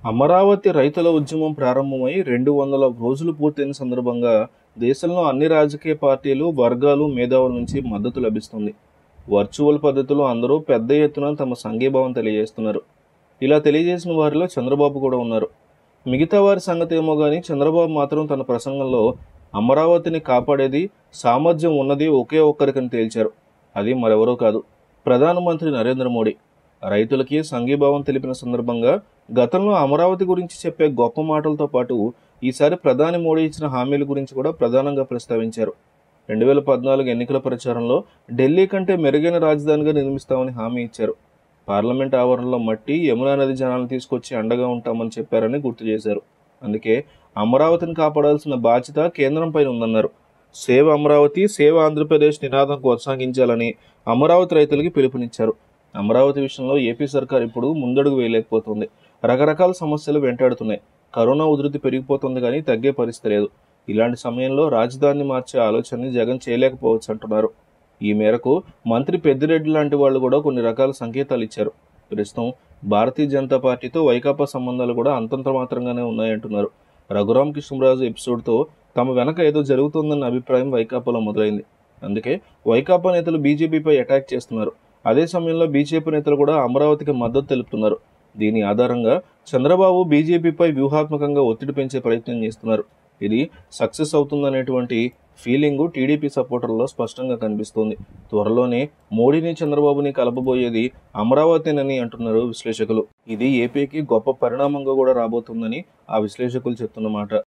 అమరావతి రైతుల ఉద్యమం ప్రారంభమై రెండు వందల రోజులు పూర్తయిన సందర్భంగా దేశంలో అన్ని రాజకీయ పార్టీలు వర్గాలు మేధావుల నుంచి మద్దతు లభిస్తుంది వర్చువల్ పద్ధతిలో అందరూ పెద్ద ఎత్తున తమ సంఘీభావం తెలియజేస్తున్నారు ఇలా తెలియజేసిన వారిలో చంద్రబాబు కూడా ఉన్నారు మిగతా వారి సంగతి ఏమో కానీ చంద్రబాబు మాత్రం తన ప్రసంగంలో అమరావతిని కాపాడేది సామర్థ్యం ఉన్నది ఒకే ఒక్కరికని తేల్చారు అది మరెవరో కాదు ప్రధానమంత్రి నరేంద్ర మోడీ రైతులకి సంఘీభావం తెలిపిన సందర్భంగా గతంలో అమరావతి గురించి చెప్పే గొప్ప మాటలతో పాటు ఈసారి ప్రధాని మోడీ ఇచ్చిన హామీల గురించి కూడా ప్రధానంగా ప్రస్తావించారు రెండు వేల పద్నాలుగు ఎన్నికల ప్రచారంలో ఢిల్లీ కంటే మెరుగైన రాజధానిగా నిర్మిస్తామని హామీ ఇచ్చారు పార్లమెంట్ ఆవరణలో మట్టి యమునా నది జనాలను తీసుకొచ్చి అండగా ఉంటామని చెప్పారని గుర్తు చేశారు అందుకే అమరావతిని కాపాడాల్సిన బాధ్యత కేంద్రం పైన ఉందన్నారు సేవ అమరావతి సేవ ఆంధ్రప్రదేశ్ నినాదం కొనసాగించాలని అమరావతి రైతులకి పిలుపునిచ్చారు అమరావతి విషయంలో ఏపీ సర్కార్ ఇప్పుడు ముందడుగు వేయలేకపోతుంది రకరకాల సమస్యలు వెంటాడుతున్నాయి కరోనా ఉధృతి పెరిగిపోతుంది కానీ తగ్గే పరిస్థితి లేదు ఇలాంటి సమయంలో రాజధానిని మార్చే ఆలోచనని జగన్ చేయలేకపోవచ్చు అంటున్నారు ఈ మేరకు మంత్రి పెద్దిరెడ్డి లాంటి వాళ్ళు కూడా కొన్ని రకాల సంకేతాలు ఇచ్చారు ప్రస్తుతం భారతీయ జనతా పార్టీతో వైకాపా సంబంధాలు కూడా అంతంత మాత్రంగానే ఉన్నాయంటున్నారు రఘురామ్ కృష్ణరాజు ఎపిసోడ్తో తమ వెనక ఏదో జరుగుతుందన్న అభిప్రాయం వైకాపాలో మొదలైంది అందుకే వైకాపా నేతలు బీజేపీపై అటాక్ చేస్తున్నారు అదే సమయంలో బీజేపీ నేతలు కూడా అమరావతికి మద్దతు తెలుపుతున్నారు దీని ఆధారంగా చంద్రబాబు బీజేపీపై వ్యూహాత్మకంగా ఒత్తిడి పెంచే ప్రయత్నం చేస్తున్నారు ఇది సక్సెస్ అవుతుందనేటువంటి ఫీలింగ్ టీడీపీ సపోర్టర్లలో స్పష్టంగా కనిపిస్తోంది త్వరలోనే మోడీని చంద్రబాబుని కలపబోయేది అమరావతినని అంటున్నారు విశ్లేషకులు ఇది ఏపీకి గొప్ప పరిణామంగా కూడా రాబోతుందని ఆ విశ్లేషకులు చెప్తున్నమాట